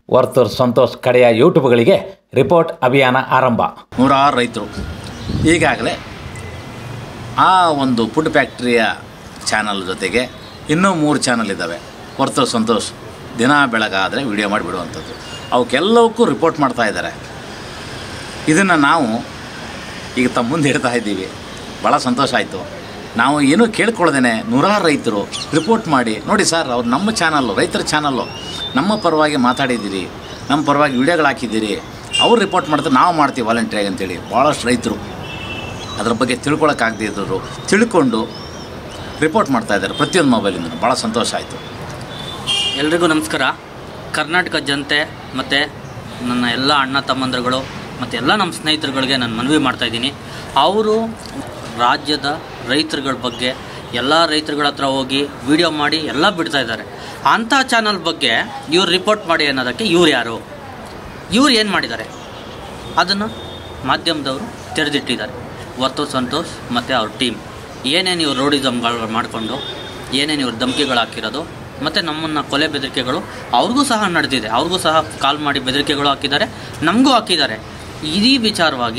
ವರ್ತೂರ್ ಸಂತೋಷ್ ಕಡೆಯ ಯೂಟ್ಯೂಬ್ಗಳಿಗೆ ರಿಪೋರ್ಟ್ ಅಭಿಯಾನ ಆರಂಭ ನೂರಾರು ರೈತರು ಈಗಾಗಲೇ ಆ ಒಂದು ಫುಡ್ ಫ್ಯಾಕ್ಟ್ರಿಯ ಚಾನಲ್ ಜೊತೆಗೆ ಇನ್ನೂ ಮೂರು ಚಾನಲ್ ಇದ್ದಾವೆ ಹೊರತು ಸಂತೋಷ್ ದಿನ ಬೆಳಗಾದರೆ ವಿಡಿಯೋ ಮಾಡಿಬಿಡುವಂಥದ್ದು ಅವಕ್ಕೆಲ್ಲವಕ್ಕೂ ರಿಪೋರ್ಟ್ ಮಾಡ್ತಾ ಇದ್ದಾರೆ ಇದನ್ನು ನಾವು ಈಗ ತಮ್ಮ ಮುಂದೆ ಇಡ್ತಾ ಇದ್ದೀವಿ ಭಾಳ ಸಂತೋಷ ಆಯಿತು ನಾವು ಏನೂ ಕೇಳ್ಕೊಳ್ದೇನೆ ನೂರಾರು ರೈತರು ರಿಪೋರ್ಟ್ ಮಾಡಿ ನೋಡಿ ಸರ್ ಅವ್ರು ನಮ್ಮ ಚಾನಲ್ಲು ರೈತರ ಚಾನಲ್ಲು ನಮ್ಮ ಪರವಾಗಿ ಮಾತಾಡಿದ್ದೀರಿ ನಮ್ಮ ಪರವಾಗಿ ವಿಡಿಯೋಗಳು ಹಾಕಿದ್ದೀರಿ ಅವ್ರು ರಿಪೋರ್ಟ್ ಮಾಡ್ತಾರೆ ನಾವು ಮಾಡ್ತೀವಿ ವಾಲಂಟಿಯರ್ ಅಂತೇಳಿ ಭಾಳಷ್ಟು ರೈತರು ಅದ್ರ ಬಗ್ಗೆ ತಿಳ್ಕೊಳಕ್ಕಾಗದೇ ಇದ್ದವರು ತಿಳ್ಕೊಂಡು ರಿಪೋರ್ಟ್ ಮಾಡ್ತಾ ಇದ್ದಾರೆ ಪ್ರತಿಯೊಂದು ಮೊಬೈಲಿಂದ ಭಾಳ ಸಂತೋಷ ಆಯಿತು ಎಲ್ರಿಗೂ ನಮಸ್ಕಾರ ಕರ್ನಾಟಕ ಜನತೆ ಮತ್ತು ನನ್ನ ಎಲ್ಲ ಅಣ್ಣ ತಮ್ಮಂದಿರುಗಳು ಮತ್ತು ಎಲ್ಲ ನಮ್ಮ ಸ್ನೇಹಿತರುಗಳಿಗೆ ನಾನು ಮನವಿ ಮಾಡ್ತಾಯಿದ್ದೀನಿ ಅವರು ರಾಜ್ಯದ ರೈತರುಗಳ ಬಗ್ಗೆ ಎಲ್ಲ ರೈತರುಗಳ ಹತ್ರ ಹೋಗಿ ವಿಡಿಯೋ ಮಾಡಿ ಎಲ್ಲ ಬಿಡ್ತಾ ಇದ್ದಾರೆ ಅಂಥ ಚಾನಲ್ ಬಗ್ಗೆ ಇವ್ರು ರಿಪೋರ್ಟ್ ಮಾಡಿ ಅನ್ನೋದಕ್ಕೆ ಇವ್ರು ಯಾರು ಇವ್ರು ಏನು ಮಾಡಿದ್ದಾರೆ ಅದನ್ನು ಮಾಧ್ಯಮದವರು ತೆರೆದಿಟ್ಟಿದ್ದಾರೆ ವರ್ತೂ ಸಂತೋಷ್ ಮತ್ತು ಅವ್ರ ಟೀಮ್ ಏನೇನು ಇವ್ರು ರೋಡಿಸಮ್ಗಳು ಮಾಡಿಕೊಂಡು ಏನೇನು ಇವ್ರು ಧಮಕಿಗಳು ಹಾಕಿರೋದು ಮತ್ತು ನಮ್ಮನ್ನು ಕೊಲೆ ಬೆದರಿಕೆಗಳು ಅವ್ರಿಗೂ ಸಹ ನಡೆದಿದೆ ಅವ್ರಿಗೂ ಸಹ ಕಾಲ್ ಮಾಡಿ ಬೆದರಿಕೆಗಳು ಹಾಕಿದ್ದಾರೆ ನಮಗೂ ಹಾಕಿದ್ದಾರೆ ಈ ವಿಚಾರವಾಗಿ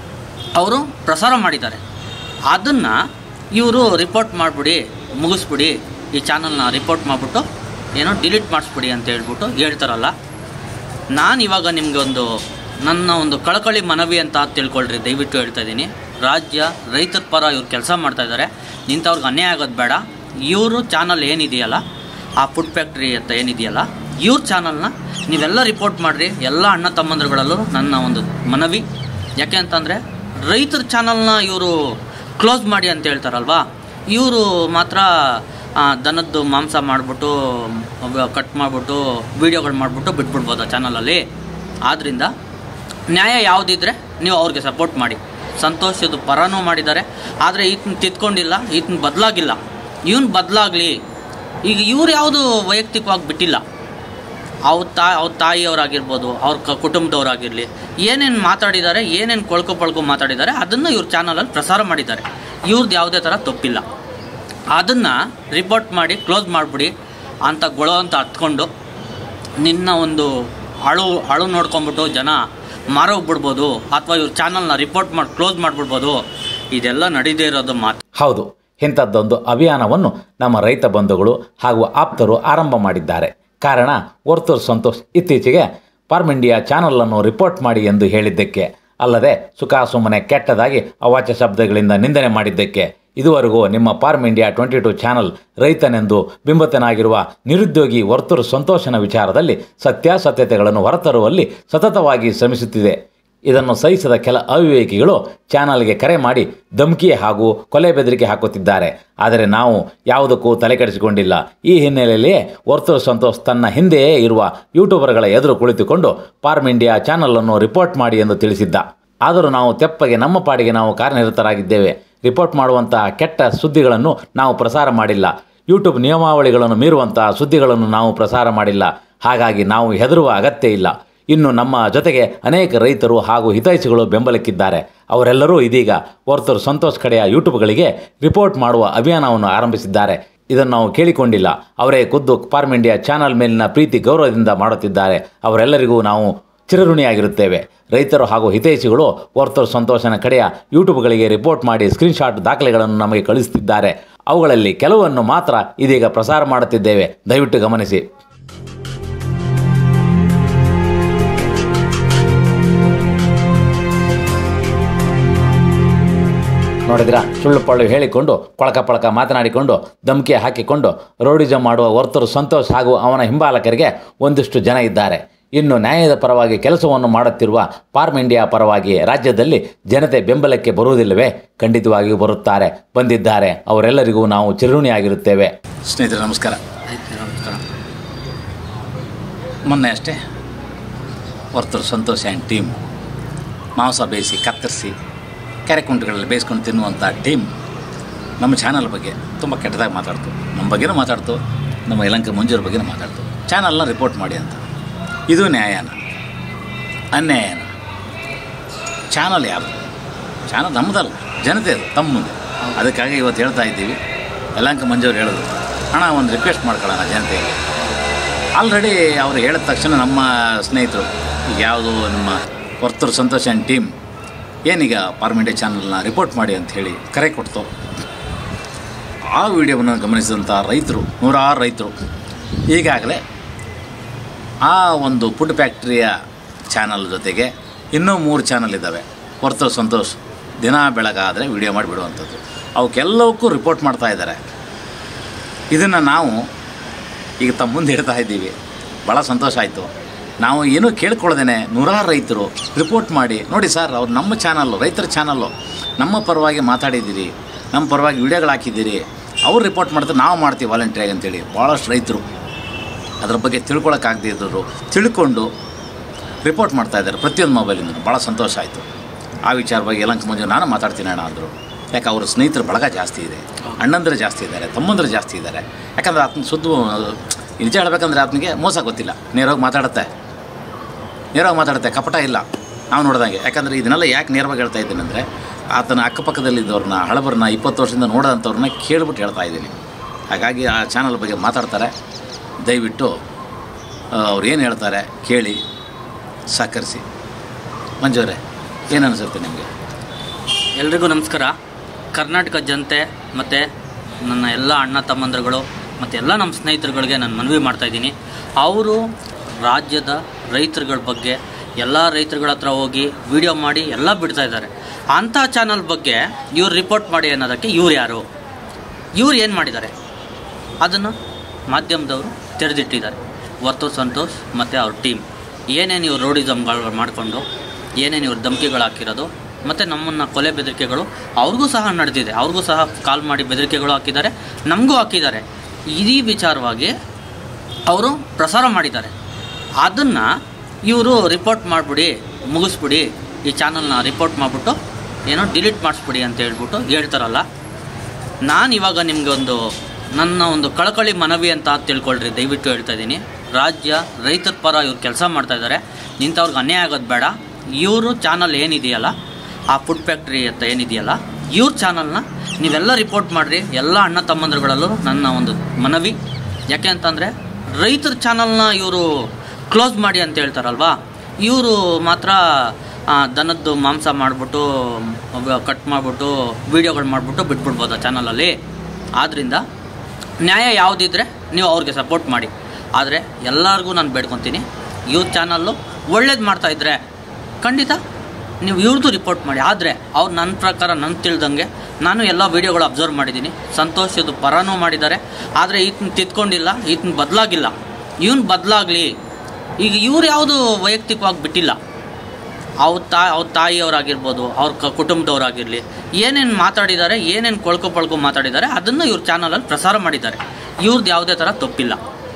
ಅವರು ಪ್ರಸಾರ ಮಾಡಿದ್ದಾರೆ ಅದನ್ನು ಇವರು ರಿಪೋರ್ಟ್ ಮಾಡಿಬಿಡಿ ಮುಗಿಸ್ಬಿಡಿ ಈ ಚಾನಲ್ನ ರಿಪೋರ್ಟ್ ಮಾಡಿಬಿಟ್ಟು ಏನೋ ಡಿಲೀಟ್ ಮಾಡಿಸ್ಬಿಡಿ ಅಂತ ಹೇಳ್ಬಿಟ್ಟು ಹೇಳ್ತಾರಲ್ಲ ನಾನು ಇವಾಗ ನಿಮಗೆ ಒಂದು ನನ್ನ ಒಂದು ಕಳಕಳಿ ಮನವಿ ಅಂತ ತಿಳ್ಕೊಳ್ರಿ ದಯವಿಟ್ಟು ಹೇಳ್ತಾ ಇದ್ದೀನಿ ರಾಜ್ಯ ರೈತರ ಪರ ಇವ್ರು ಕೆಲಸ ಮಾಡ್ತಾ ಇದ್ದಾರೆ ಇಂಥವ್ರಿಗೆ ಅನ್ಯಾಯ ಆಗೋದು ಬೇಡ ಇವರು ಚಾನಲ್ ಏನಿದೆಯಲ್ಲ ಆ ಫುಡ್ ಫ್ಯಾಕ್ಟ್ರಿ ಅಂತ ಏನಿದೆಯಲ್ಲ ಇವ್ರ ಚಾನಲ್ನ ನೀವೆಲ್ಲ ರಿಪೋರ್ಟ್ ಮಾಡಿರಿ ಎಲ್ಲ ಅಣ್ಣ ತಮ್ಮಂದ್ರುಗಳಲ್ಲೂ ನನ್ನ ಒಂದು ಮನವಿ ಯಾಕೆ ಅಂತಂದರೆ ರೈತರ ಚಾನಲ್ನ ಇವರು ಕ್ಲೋಸ್ ಮಾಡಿ ಅಂತ ಹೇಳ್ತಾರಲ್ವಾ ಇವರು ಮಾತ್ರ ಆ, ದನದ್ದು ಮಾಂಸ ಮಾಡಿಬಿಟ್ಟು ಕಟ್ ಮಾಡಿಬಿಟ್ಟು ವೀಡಿಯೋಗಳು ಮಾಡಿಬಿಟ್ಟು ಬಿಟ್ಬಿಡ್ಬೋದು ಆ ಚಾನಲಲ್ಲಿ ಆದ್ದರಿಂದ ನ್ಯಾಯ ಯಾವುದಿದ್ರೆ ನೀವು ಅವ್ರಿಗೆ ಸಪೋರ್ಟ್ ಮಾಡಿ ಸಂತೋಷದ ಪರನೂ ಮಾಡಿದ್ದಾರೆ ಆದರೆ ಈತನ ತಿದ್ಕೊಂಡಿಲ್ಲ ಈತನ ಬದಲಾಗಿಲ್ಲ ಇವನು ಬದಲಾಗಲಿ ಈಗ ಇವ್ರು ಯಾವುದು ವೈಯಕ್ತಿಕವಾಗಿ ಬಿಟ್ಟಿಲ್ಲ ಅವ್ರ ತಾ ಅವ್ರ ತಾಯಿಯವರಾಗಿರ್ಬೋದು ಅವ್ರ ಕ ಕುಟುಂಬದವರಾಗಿರಲಿ ಏನೇನು ಮಾತಾಡಿದ್ದಾರೆ ಏನೇನು ಕೊಳ್ಕೊ ಪಳ್ಕೊ ಮಾತಾಡಿದ್ದಾರೆ ಅದನ್ನು ಇವ್ರ ಚಾನಲಲ್ಲಿ ಪ್ರಸಾರ ಮಾಡಿದ್ದಾರೆ ಇವ್ರದ್ದು ಯಾವುದೇ ಥರ ತಪ್ಪಿಲ್ಲ ಅದನ್ನು ರಿಪೋರ್ಟ್ ಮಾಡಿ ಕ್ಲೋಸ್ ಮಾಡಿಬಿಡಿ ಅಂತ ಗೊಳೋ ಅಂತ ಹತ್ಕೊಂಡು ನಿನ್ನ ಒಂದು ಅಳು ಅಳು ನೋಡ್ಕೊಂಬಿಟ್ಟು ಜನ ಮಾರೋಗ್ಬಿಡ್ಬೋದು ಅಥವಾ ಇವ್ರ ಚಾನಲ್ನ ರಿಪೋರ್ಟ್ ಮಾಡಿ ಕ್ಲೋಸ್ ಮಾಡಿಬಿಡ್ಬೋದು ಇದೆಲ್ಲ ನಡೀದೇ ಇರೋದು ಮಾತು ಹೌದು ಇಂಥದ್ದೊಂದು ಅಭಿಯಾನವನ್ನು ನಮ್ಮ ರೈತ ಬಂಧುಗಳು ಹಾಗೂ ಆಪ್ತರು ಆರಂಭ ಮಾಡಿದ್ದಾರೆ ಕಾರಣ ವರ್ತೂರ್ ಸಂತೋಷ್ ಇತ್ತೀಚೆಗೆ ಫಾರ್ಮ್ ಇಂಡಿಯಾ ಚಾನಲನ್ನು ರಿಪೋರ್ಟ್ ಮಾಡಿ ಎಂದು ಹೇಳಿದ್ದಕ್ಕೆ ಅಲ್ಲದೆ ಸುಖಾಸುಮ್ಮನೆ ಕೆಟ್ಟದಾಗಿ ಅವಾಚ್ಯ ಶಬ್ದಗಳಿಂದ ನಿಂದನೆ ಮಾಡಿದ್ದಕ್ಕೆ ಇದುವರೆಗೂ ನಿಮ್ಮ farm India twenty two channel ರೈತನೆಂದು ಬಿಂಬಿತನಾಗಿರುವ ನಿರುದ್ಯೋಗಿ ವರ್ತೂರು ಸಂತೋಷನ ವಿಚಾರದಲ್ಲಿ ಸತ್ಯಾಸತ್ಯತೆಗಳನ್ನು ಹೊರತರುವಲ್ಲಿ ಸತತವಾಗಿ ಶ್ರಮಿಸುತ್ತಿದೆ ಇದನ್ನು ಸಹಿಸದ ಕೆಲ ಅವಿವೇಕಿಗಳು ಚಾನಲ್ಗೆ ಕರೆ ಮಾಡಿ ಧಮಕಿ ಹಾಗೂ ಕೊಲೆ ಬೆದರಿಕೆ ಹಾಕುತ್ತಿದ್ದಾರೆ ಆದರೆ ನಾವು ಯಾವುದಕ್ಕೂ ತಲೆಕೆಡಿಸಿಕೊಂಡಿಲ್ಲ ಈ ಹಿನ್ನೆಲೆಯಲ್ಲಿಯೇ ವರ್ತೂರು ಸಂತೋಷ್ ತನ್ನ ಹಿಂದೆಯೇ ಇರುವ ಯೂಟ್ಯೂಬರ್ಗಳ ಎದುರು ಕುಳಿತುಕೊಂಡು ಫಾರ್ಮ್ ಇಂಡಿಯಾ ಚಾನಲನ್ನು ರಿಪೋರ್ಟ್ ಮಾಡಿ ಎಂದು ತಿಳಿಸಿದ್ದ ಆದರೂ ನಾವು ತೆಪ್ಪಗೆ ನಮ್ಮ ಪಾಡಿಗೆ ನಾವು ಕಾರ್ಯನಿರತರಾಗಿದ್ದೇವೆ ರಿಪೋರ್ಟ್ ಮಾಡುವಂತಹ ಕೆಟ್ಟ ಸುದ್ದಿಗಳನ್ನು ನಾವು ಪ್ರಸಾರ ಮಾಡಿಲ್ಲ ಯೂಟ್ಯೂಬ್ ನಿಯಮಾವಳಿಗಳನ್ನು ಮೀರುವಂತಹ ಸುದ್ದಿಗಳನ್ನು ನಾವು ಪ್ರಸಾರ ಮಾಡಿಲ್ಲ ಹಾಗಾಗಿ ನಾವು ಹೆದರುವ ಅಗತ್ಯ ಇಲ್ಲ ಇನ್ನು ನಮ್ಮ ಜೊತೆಗೆ ಅನೇಕ ರೈತರು ಹಾಗೂ ಹಿತೈಷಿಗಳು ಬೆಂಬಲಕ್ಕಿದ್ದಾರೆ ಅವರೆಲ್ಲರೂ ಇದೀಗ ವರ್ತೂರು ಸಂತೋಷ್ ಕಡೆಯ ಯೂಟ್ಯೂಬ್ಗಳಿಗೆ ರಿಪೋರ್ಟ್ ಮಾಡುವ ಅಭಿಯಾನವನ್ನು ಆರಂಭಿಸಿದ್ದಾರೆ ಇದನ್ನು ನಾವು ಕೇಳಿಕೊಂಡಿಲ್ಲ ಅವರೇ ಖುದ್ದು ಫಾರ್ಮ್ ಇಂಡಿಯಾ ಚಾನಲ್ ಮೇಲಿನ ಪ್ರೀತಿ ಗೌರವದಿಂದ ಮಾಡುತ್ತಿದ್ದಾರೆ ಅವರೆಲ್ಲರಿಗೂ ನಾವು ಚಿರಋಣಿಯಾಗಿರುತ್ತೇವೆ ರೈತರು ಹಾಗೂ ಹಿತೈಷಿಗಳು ವರ್ತೂರು ಸಂತೋಷನ ಕಡೆಯ ಯೂಟ್ಯೂಬ್ಗಳಿಗೆ ರಿಪೋರ್ಟ್ ಮಾಡಿ ಸ್ಕ್ರೀನ್ಶಾಟ್ ದಾಖಲೆಗಳನ್ನು ನಮಗೆ ಕಳಿಸುತ್ತಿದ್ದಾರೆ ಅವುಗಳಲ್ಲಿ ಕೆಲವನ್ನು ಮಾತ್ರ ಇದೀಗ ಪ್ರಸಾರ ಮಾಡುತ್ತಿದ್ದೇವೆ ದಯವಿಟ್ಟು ಗಮನಿಸಿ ನೋಡಿದ್ರ ಸುಳ್ಳು ಪಳ್ಳು ಹೇಳಿಕೊಂಡು ಕೊಳಕ ಪಳಕ ಮಾತನಾಡಿಕೊಂಡು ಧಮಕಿ ಹಾಕಿಕೊಂಡು ರೋಡಿಜಮ್ ಮಾಡುವ ವರ್ತೂರು ಸಂತೋಷ್ ಹಾಗೂ ಅವನ ಹಿಂಬಾಲಕರಿಗೆ ಒಂದಿಷ್ಟು ಜನ ಇದ್ದಾರೆ ಇನ್ನು ನ್ಯಾಯದ ಪರವಾಗಿ ಕೆಲಸವನ್ನು ಮಾಡುತ್ತಿರುವ ಫಾರ್ಮ್ ಇಂಡಿಯಾ ಪರವಾಗಿ ರಾಜ್ಯದಲ್ಲಿ ಜನತೆ ಬೆಂಬಲಕ್ಕೆ ಬರುವುದಿಲ್ಲವೇ ಖಂಡಿತವಾಗಿಯೂ ಬರುತ್ತಾರೆ ಬಂದಿದ್ದಾರೆ ಅವರೆಲ್ಲರಿಗೂ ನಾವು ಚಿರುಣಿಯಾಗಿರುತ್ತೇವೆ ಸ್ನೇಹಿತರೆ ನಮಸ್ಕಾರ ಆಯ್ತು ನಮಸ್ಕಾರ ಮೊನ್ನೆ ಅಷ್ಟೇ ವರ್ತೂರು ಸಂತೋಷ್ ಆ್ಯಂಡ್ ಟೀಮ್ ಮಾಂಸ ಬೇಯಿಸಿ ಕತ್ತರಿಸಿ ಕೆರೆ ಕುಂಟಗಳಲ್ಲಿ ಬೇಯಿಸ್ಕೊಂಡು ತಿನ್ನುವಂಥ ಟೀಮ್ ನಮ್ಮ ಚಾನಲ್ ಬಗ್ಗೆ ತುಂಬ ಕೆಟ್ಟದಾಗಿ ಮಾತಾಡ್ತು ನಮ್ಮ ಬಗ್ಗೆನೂ ಮಾತಾಡ್ತು ನಮ್ಮ ಯಲಂಕ ಮಂಜೂರ ಬಗ್ಗೆನೂ ಮಾತಾಡ್ತು ಚಾನಲ್ನ ರಿಪೋರ್ಟ್ ಮಾಡಿ ಅಂತ ಇದು ನ್ಯಾಯನ ಅನ್ಯಾಯನ ಚಾನಲ್ ಯಾರು ಚಾನಲ್ ನಮ್ಮದಲ್ಲ ಜನತೆ ತಮ್ಮ ಮುಂದೆ ಅದಕ್ಕಾಗಿ ಇವತ್ತು ಹೇಳ್ತಾ ಇದ್ದೀವಿ ಯಲಂಕ ಮಂಜೂರು ಹೇಳಿದ್ರು ಹಣ ಒಂದು ರಿಕ್ವೆಸ್ಟ್ ಮಾಡ್ಕೊಳ್ಳೋಣ ಜನತೆಗೆ ಆಲ್ರೆಡಿ ಅವರು ಹೇಳಿದ ತಕ್ಷಣ ನಮ್ಮ ಸ್ನೇಹಿತರು ಈಗ ಯಾವುದು ನಮ್ಮ ವರ್ತೂರು ಸಂತೋಷ್ ಆ್ಯಂಡ್ ಟೀಮ್ ಏನೀಗ ಪಾರ್ಮೆಂಟೆ ಚಾನಲ್ನ ರಿಪೋರ್ಟ್ ಮಾಡಿ ಅಂತ ಹೇಳಿ ಕರೆ ಕೊಡ್ತು ಆ ವಿಡಿಯೋವನ್ನು ಗಮನಿಸಿದಂಥ ರೈತರು ನೂರಾರು ರೈತರು ಈಗಾಗಲೇ ಆ ಒಂದು ಫುಡ್ ಫ್ಯಾಕ್ಟ್ರಿಯ ಚಾನಲ್ ಜೊತೆಗೆ ಇನ್ನೂ ಮೂರು ಚಾನಲ್ ಇದ್ದಾವೆ ವರ್ತೂರು ಸಂತೋಷ್ ದಿನ ಬೆಳಗಾದರೆ ವಿಡಿಯೋ ಮಾಡಿಬಿಡುವಂಥದ್ದು ಅವಕ್ಕೆಲ್ಲವಕ್ಕೂ ರಿಪೋರ್ಟ್ ಮಾಡ್ತಾ ಇದ್ದಾರೆ ಇದನ್ನು ನಾವು ಈಗ ತಮ್ಮ ಮುಂದೆ ಇಡ್ತಾ ಇದ್ದೀವಿ ಭಾಳ ಸಂತೋಷ ಆಯಿತು ನಾವು ಏನೂ ಕೇಳ್ಕೊಳ್ದೇನೆ ನೂರಾರು ರೈತರು ರಿಪೋರ್ಟ್ ಮಾಡಿ ನೋಡಿ ಸರ್ ಅವ್ರು ನಮ್ಮ ಚಾನಲ್ಲು ರೈತರ ಚಾನಲ್ಲು ನಮ್ಮ ಪರವಾಗಿ ಮಾತಾಡಿದ್ದೀರಿ ನಮ್ಮ ಪರವಾಗಿ ವಿಡಿಯೋಗಳು ಹಾಕಿದ್ದೀರಿ ಅವ್ರು ರಿಪೋರ್ಟ್ ಮಾಡ್ತಾರೆ ನಾವು ಮಾಡ್ತೀವಿ ವಾಲಂಟಿಯರ್ ಅಂತೇಳಿ ಭಾಳಷ್ಟು ರೈತರು ಅದ್ರ ಬಗ್ಗೆ ತಿಳ್ಕೊಳಕ್ಕಾಗದೇ ಇದ್ದರು ತಿಳ್ಕೊಂಡು ರಿಪೋರ್ಟ್ ಮಾಡ್ತಾ ಇದ್ದಾರೆ ಪ್ರತಿಯೊಂದು ಮೊಬೈಲಿಂದ ಭಾಳ ಸಂತೋಷ ಆಯಿತು ಆ ವಿಚಾರವಾಗಿ ಯಲಂಕ ಮಂಜು ನಾನು ಮಾತಾಡ್ತೀನಿ ಅಣ್ಣ ಅಂದರು ಯಾಕೆ ಅವ್ರ ಸ್ನೇಹಿತರ ಬಳಗ ಜಾಸ್ತಿ ಇದೆ ಅಣ್ಣಂದ್ರೆ ಜಾಸ್ತಿ ಇದ್ದಾರೆ ತಮ್ಮಂದ್ರೆ ಜಾಸ್ತಿ ಇದ್ದಾರೆ ಯಾಕಂದ್ರೆ ಆತನ ಸುದ್ದು ನಿಜ ಹೇಳ್ಬೇಕಂದ್ರೆ ಆತನಿಗೆ ಮೋಸ ಗೊತ್ತಿಲ್ಲ ನೇರವಾಗಿ ಮಾತಾಡುತ್ತೆ ನೇರವಾಗಿ ಮಾತಾಡುತ್ತೆ ಕಪಟ ಇಲ್ಲ ನಾವು ನೋಡಿದಂಗೆ ಯಾಕಂದರೆ ಇದನ್ನೆಲ್ಲ ಯಾಕೆ ನೇರವಾಗಿ ಹೇಳ್ತಾ ಇದ್ದೀನಿ ಅಂದರೆ ಆತನ ಅಕ್ಕಪಕ್ಕದಲ್ಲಿದ್ದವ್ರನ್ನ ಹಳಬರನ್ನ ಇಪ್ಪತ್ತು ವರ್ಷದಿಂದ ನೋಡೋಂಥವ್ರನ್ನ ಕೇಳ್ಬಿಟ್ಟು ಹೇಳ್ತಾ ಇದ್ದೀನಿ ಹಾಗಾಗಿ ಆ ಚಾನಲ್ ಬಗ್ಗೆ ಮಾತಾಡ್ತಾರೆ ದಯವಿಟ್ಟು ಅವ್ರು ಏನು ಹೇಳ್ತಾರೆ ಕೇಳಿ ಸಹಕರಿಸಿ ಮಂಜುವರೇ ಏನು ಅನಿಸುತ್ತೆ ನಿಮಗೆ ಎಲ್ರಿಗೂ ನಮಸ್ಕಾರ ಕರ್ನಾಟಕ ಜನತೆ ಮತ್ತು ನನ್ನ ಎಲ್ಲ ಅಣ್ಣ ತಮ್ಮಂದಿರುಗಳು ಮತ್ತು ಎಲ್ಲ ನಮ್ಮ ಸ್ನೇಹಿತರುಗಳಿಗೆ ನಾನು ಮನವಿ ಮಾಡ್ತಾಯಿದ್ದೀನಿ ಅವರು ರಾಜ್ಯದ ರೈತರುಗಳ ಬಗ್ಗೆ ಎಲ್ಲ ರೈತರುಗಳ ಹತ್ರ ಹೋಗಿ ವಿಡಿಯೋ ಮಾಡಿ ಎಲ್ಲ ಬಿಡ್ತಾ ಇದ್ದಾರೆ ಅಂಥ ಚಾನಲ್ ಬಗ್ಗೆ ಇವ್ರು ರಿಪೋರ್ಟ್ ಮಾಡಿ ಅನ್ನೋದಕ್ಕೆ ಇವ್ರು ಯಾರು ಇವ್ರು ಏನು ಮಾಡಿದ್ದಾರೆ ಅದನ್ನು ಮಾಧ್ಯಮದವರು ತೆರೆದಿಟ್ಟಿದ್ದಾರೆ ವರ್ತೂರ್ ಸಂತೋಷ್ ಮತ್ತು ಅವ್ರ ಟೀಮ್ ಏನೇನು ಇವ್ರು ರೋಡಿಸಮ್ಗಳು ಮಾಡಿಕೊಂಡು ಏನೇನು ಇವ್ರು ಧಮಕಿಗಳು ಹಾಕಿರೋದು ಮತ್ತು ನಮ್ಮನ್ನು ಕೊಲೆ ಬೆದರಿಕೆಗಳು ಅವ್ರಿಗೂ ಸಹ ನಡೆದಿದೆ ಅವ್ರಿಗೂ ಸಹ ಕಾಲ್ ಮಾಡಿ ಬೆದರಿಕೆಗಳು ಹಾಕಿದ್ದಾರೆ ನಮಗೂ ಹಾಕಿದ್ದಾರೆ ಇಡೀ ವಿಚಾರವಾಗಿ ಅವರು ಪ್ರಸಾರ ಮಾಡಿದ್ದಾರೆ ಅದನ್ನು ಇವರು ರಿಪೋರ್ಟ್ ಮಾಡಿಬಿಡಿ ಮುಗಿಸ್ಬಿಡಿ ಈ ಚಾನಲ್ನ ರಿಪೋರ್ಟ್ ಮಾಡಿಬಿಟ್ಟು ಏನೋ ಡಿಲೀಟ್ ಮಾಡಿಸ್ಬಿಡಿ ಅಂತ ಹೇಳ್ಬಿಟ್ಟು ಹೇಳ್ತಾರಲ್ಲ ನಾನು ಇವಾಗ ನಿಮಗೆ ಒಂದು ನನ್ನ ಒಂದು ಕಳಕಳಿ ಮನವಿ ಅಂತ ತಿಳ್ಕೊಳ್ರಿ ದಯವಿಟ್ಟು ಹೇಳ್ತಾ ಇದ್ದೀನಿ ರಾಜ್ಯ ರೈತರ ಪರ ಇವ್ರು ಕೆಲಸ ಮಾಡ್ತಾ ಇದ್ದಾರೆ ಇಂಥವ್ರಿಗೆ ಅನ್ಯಾಯ ಆಗೋದು ಬೇಡ ಇವರು ಚಾನಲ್ ಏನಿದೆಯಲ್ಲ ಆ ಫುಡ್ ಫ್ಯಾಕ್ಟ್ರಿ ಅಂತ ಏನಿದೆಯಲ್ಲ ಇವ್ರ ಚಾನಲ್ನ ನೀವೆಲ್ಲ ರಿಪೋರ್ಟ್ ಮಾಡಿರಿ ಎಲ್ಲ ಅಣ್ಣ ತಮ್ಮಂದ್ರುಗಳಲ್ಲೂ ನನ್ನ ಒಂದು ಮನವಿ ಯಾಕೆ ಅಂತಂದರೆ ರೈತರ ಚಾನಲ್ನ ಇವರು ಕ್ಲೋಸ್ ಮಾಡಿ ಅಂತ ಹೇಳ್ತಾರಲ್ವಾ ಇವರು ಮಾತ್ರ ಆ, ದನದ್ದು ಮಾಂಸ ಮಾಡಿಬಿಟ್ಟು ಕಟ್ ಮಾಡಿಬಿಟ್ಟು ವೀಡಿಯೋಗಳು ಮಾಡಿಬಿಟ್ಟು ಬಿಟ್ಬಿಡ್ಬೋದು ಆ ಚಾನಲಲ್ಲಿ ಆದ್ದರಿಂದ ನ್ಯಾಯ ಯಾವುದಿದ್ರೆ ನೀವು ಅವ್ರಿಗೆ ಸಪೋರ್ಟ್ ಮಾಡಿ ಆದರೆ ಎಲ್ಲರಿಗೂ ನಾನು ಬೇಡ್ಕೊತೀನಿ ಇವ್ರ ಚಾನಲ್ಲು ಒಳ್ಳೇದು ಮಾಡ್ತಾಯಿದ್ರೆ ಖಂಡಿತ ನೀವು ಇವ್ರದ್ದು ರಿಪೋರ್ಟ್ ಮಾಡಿ ಆದರೆ ಅವ್ರು ನನ್ನ ಪ್ರಕಾರ ನನ್ನ ತಿಳಿದಂಗೆ ನಾನು ಎಲ್ಲ ವೀಡಿಯೋಗಳು ಅಬ್ಸರ್ವ್ ಮಾಡಿದ್ದೀನಿ ಸಂತೋಷದ ಪರನೂ ಮಾಡಿದ್ದಾರೆ ಆದರೆ ಈತನ ತಿದ್ಕೊಂಡಿಲ್ಲ ಈತನ ಬದಲಾಗಿಲ್ಲ ಇವನು ಬದಲಾಗಲಿ ಈಗ ಇವ್ರು ಯಾವುದು ವೈಯಕ್ತಿಕವಾಗಿ ಬಿಟ್ಟಿಲ್ಲ ಅವ್ರ ತಾ ಅವ್ರ ತಾಯಿಯವರಾಗಿರ್ಬೋದು ಅವ್ರ ಕ ಕುಟುಂಬದವರಾಗಿರಲಿ ಏನೇನು ಮಾತಾಡಿದ್ದಾರೆ ಏನೇನು ಕೊಳ್ಕೊ ಪಳ್ಕೊ ಮಾತಾಡಿದ್ದಾರೆ ಅದನ್ನು ಇವ್ರ ಚಾನಲಲ್ಲಿ ಪ್ರಸಾರ ಮಾಡಿದ್ದಾರೆ ಇವ್ರದ್ದು ಯಾವುದೇ ಥರ ತಪ್ಪಿಲ್ಲ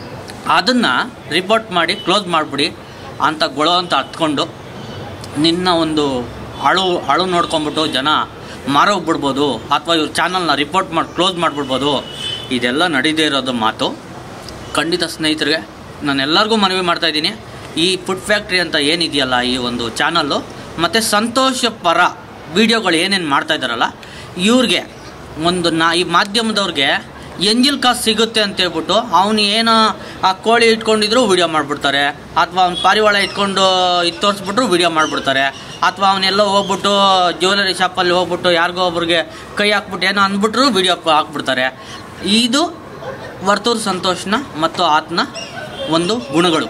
ಅದನ್ನು ರಿಪೋರ್ಟ್ ಮಾಡಿ ಕ್ಲೋಸ್ ಮಾಡಿಬಿಡಿ ಅಂತ ಗೊಳೋ ಅಂತ ಹತ್ಕೊಂಡು ನಿನ್ನ ಒಂದು ಅಳು ಅಳು ನೋಡ್ಕೊಂಬಿಟ್ಟು ಜನ ಮಾರೋಗ್ಬಿಡ್ಬೋದು ಅಥವಾ ಇವ್ರ ಚಾನಲ್ನ ರಿಪೋರ್ಟ್ ಮಾಡಿ ಕ್ಲೋಸ್ ಮಾಡಿಬಿಡ್ಬೋದು ಇದೆಲ್ಲ ನಡೀದೇ ಇರೋದು ಮಾತು ಖಂಡಿತ ಸ್ನೇಹಿತರಿಗೆ ನಾನು ಎಲ್ಲರಿಗೂ ಮನವಿ ಮಾಡ್ತಾ ಇದ್ದೀನಿ ಈ ಫುಡ್ ಫ್ಯಾಕ್ಟ್ರಿ ಅಂತ ಏನಿದೆಯಲ್ಲ ಈ ಒಂದು ಚಾನಲ್ಲು ಮತ್ತು ಸಂತೋಷ ಪರ ವಿಡಿಯೋಗಳು ಏನೇನು ಮಾಡ್ತಾ ಇದ್ದಾರಲ್ಲ ಇವ್ರಿಗೆ ಒಂದು ನಾ ಈ ಮಾಧ್ಯಮದವ್ರಿಗೆ ಎಂಜಿಲ್ ಕಾಸು ಸಿಗುತ್ತೆ ಅಂತ ಹೇಳ್ಬಿಟ್ಟು ಅವನು ಏನೋ ಆ ಕೋಳಿ ಇಟ್ಕೊಂಡಿದ್ರು ವಿಡಿಯೋ ಮಾಡಿಬಿಡ್ತಾರೆ ಅಥವಾ ಅವ್ನು ಪಾರಿವಾಳ ಇಟ್ಕೊಂಡು ಇದು ತೋರಿಸ್ಬಿಟ್ರು ವಿಡಿಯೋ ಮಾಡಿಬಿಡ್ತಾರೆ ಅಥವಾ ಅವನೆಲ್ಲ ಹೋಗ್ಬಿಟ್ಟು ಜ್ಯುವೆಲರಿ ಶಾಪಲ್ಲಿ ಹೋಗ್ಬಿಟ್ಟು ಯಾರಿಗೋ ಒಬ್ರಿಗೆ ಕೈ ಹಾಕ್ಬಿಟ್ಟು ಏನೋ ಅಂದ್ಬಿಟ್ರು ವಿಡಿಯೋ ಹಾಕ್ಬಿಡ್ತಾರೆ ಇದು ವರ್ತೂರ್ ಸಂತೋಷ್ನ ಮತ್ತು ಆತನ ಒಂದು ಗುಣಗಳು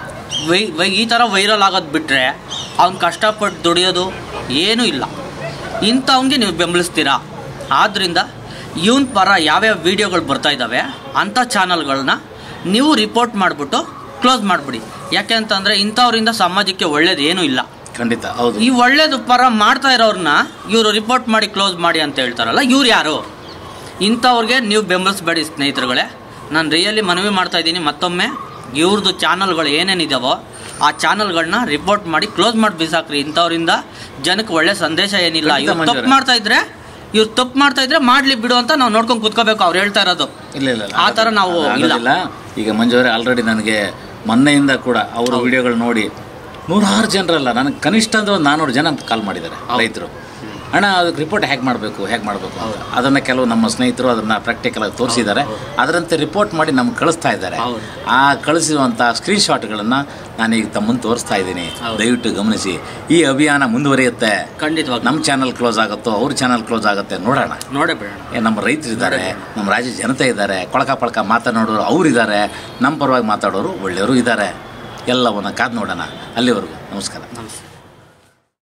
ವೈ ವೈ ಈ ಥರ ವೈರಲ್ ಆಗೋದು ಬಿಟ್ಟರೆ ಅವ್ನು ಕಷ್ಟಪಟ್ಟು ದುಡಿಯೋದು ಏನೂ ಇಲ್ಲ ಇಂಥವ್ನಿಗೆ ನೀವು ಬೆಂಬಲಿಸ್ತೀರಾ ಆದ್ದರಿಂದ ಇವನ್ ಪರ ಯಾವ್ಯಾವ ವೀಡಿಯೋಗಳು ಬರ್ತಾ ಇದ್ದಾವೆ ಅಂಥ ಚಾನಲ್ಗಳನ್ನ ನೀವು ರಿಪೋರ್ಟ್ ಮಾಡಿಬಿಟ್ಟು ಕ್ಲೋಸ್ ಮಾಡಿಬಿಡಿ ಯಾಕೆ ಅಂತಂದರೆ ಇಂಥವ್ರಿಂದ ಸಮಾಜಕ್ಕೆ ಒಳ್ಳೇದು ಏನೂ ಇಲ್ಲ ಖಂಡಿತ ಹೌದು ಈ ಒಳ್ಳೇದು ಪರ ಮಾಡ್ತಾ ಇರೋರನ್ನ ಇವರು ರಿಪೋರ್ಟ್ ಮಾಡಿ ಕ್ಲೋಸ್ ಮಾಡಿ ಅಂತ ಹೇಳ್ತಾರಲ್ಲ ಇವ್ರು ಯಾರು ಇಂಥವ್ರಿಗೆ ನೀವು ಬೆಂಬಲಿಸಬೇಡಿ ಸ್ನೇಹಿತರುಗಳೇ ನಾನು ರಿಯಲಿ ಮನವಿ ಮಾಡ್ತಾ ಇದ್ದೀನಿ ಮತ್ತೊಮ್ಮೆ ಇವ್ರದ್ದು ಚಾನಲ್ಗಳು ಏನೇನಿದಾವೋ ಆ ಚಾನಲ್ಗಳನ್ನ ರಿಪೋರ್ಟ್ ಮಾಡಿ ಕ್ಲೋಸ್ ಮಾಡಿ ಬಿಸಾಕ್ರಿ ಇಂಥವ್ರಿಂದ ಜನಕ್ಕೆ ಒಳ್ಳೆ ಸಂದೇಶ ಏನಿಲ್ಲ ಖಂಡಿತ ಇವ್ರು ತಪ್ಪು ಮಂಜುರೆ. ಮಾಡ್ತಾ ಇದ್ರೆ ಇವ್ರು ತಪ್ಪು ಮಾಡ್ತಾ ಇದ್ರೆ ಮಾಡ್ಲಿ ಬಿಡು ಅಂತ ನಾವು ನೋಡ್ಕೊಂಡು ಕೂತ್ಕೋಬೇಕು ಅವ್ರು ಹೇಳ್ತಾ ಇರೋದು ಇಲ್ಲ ಇಲ್ಲ ಇಲ್ಲ ಆ ಥರ ನಾವು ಇಲ್ಲ. ಆಗೋದಿಲ್ಲ ಈಗ ಮಂಜುವರೆ ಆಲ್ರೆಡಿ ನನಗೆ ಮೊನ್ನೆಯಿಂದ ಕೂಡ ಅವರ ವಿಡಿಯೋಗಳು ನೋಡಿ ನೂರಾರು ಜನರಲ್ಲ ನನಗೆ ಕನಿಷ್ಠ ಅಂದ್ರೆ ಒಂದು ನಾನ್ನೂರು ಜನ ಕಾಲ್ ಮಾಡಿದ್ದಾರೆ ರೈತರು ಅಣ್ಣ ಅದಕ್ಕೆ ರಿಪೋರ್ಟ್ ಹೇಗೆ ಮಾಡಬೇಕು ಹೇಗೆ ಮಾಡಬೇಕು ಅಂತ ಅದನ್ನು ಕೆಲವು ನಮ್ಮ ಸ್ನೇಹಿತರು ಅದನ್ನು ಪ್ರಾಕ್ಟಿಕಲಾಗಿ ತೋರಿಸಿದ್ದಾರೆ ಅದರಂತೆ ರಿಪೋರ್ಟ್ ಮಾಡಿ ನಮ್ಗೆ ಕಳಿಸ್ತಾ ಇದ್ದಾರೆ ಹೌದು. ಆ ಕಳಿಸಿರುವಂಥ ಸ್ಕ್ರೀನ್ಶಾಟ್ಗಳನ್ನು ನಾನೀಗ ತಮ್ಮ ಮುಂದೆ ತೋರಿಸ್ತಾ ಇದ್ದೀನಿ ಹೌದು. ದಯವಿಟ್ಟು ಗಮನಿಸಿ ಈ ಅಭಿಯಾನ ಮುಂದುವರಿಯುತ್ತೆ ಖಂಡಿತವಾಗಿ ನಮ್ಮ ಚಾನಲ್ ಕ್ಲೋಸ್ ಆಗುತ್ತೋ ಅವ್ರ ಚಾನಲ್ ಕ್ಲೋಸ್ ಆಗುತ್ತೆ ನೋಡೋಣ ನೋಡೇ ಬಿಡೋಣ ಏ, ನಮ್ಮ ರೈತರು ಇದ್ದಾರೆ ನಮ್ಮ ರಾಜ್ಯ ಜನತೆ ಇದ್ದಾರೆ ಕೊಳಕ ಪಳಕ ಮಾತನಾಡೋರು ಅವ್ರು ಇದ್ದಾರೆ ನಮ್ಮ ಪರವಾಗಿ ಮಾತಾಡೋರು ಒಳ್ಳೆಯವರು ಇದ್ದಾರೆ ಎಲ್ಲವನ್ನು ಕಾದು ನೋಡೋಣ ಅಲ್ಲಿವರೆಗೂ ನಮಸ್ಕಾರ ನಮಸ್ತೆ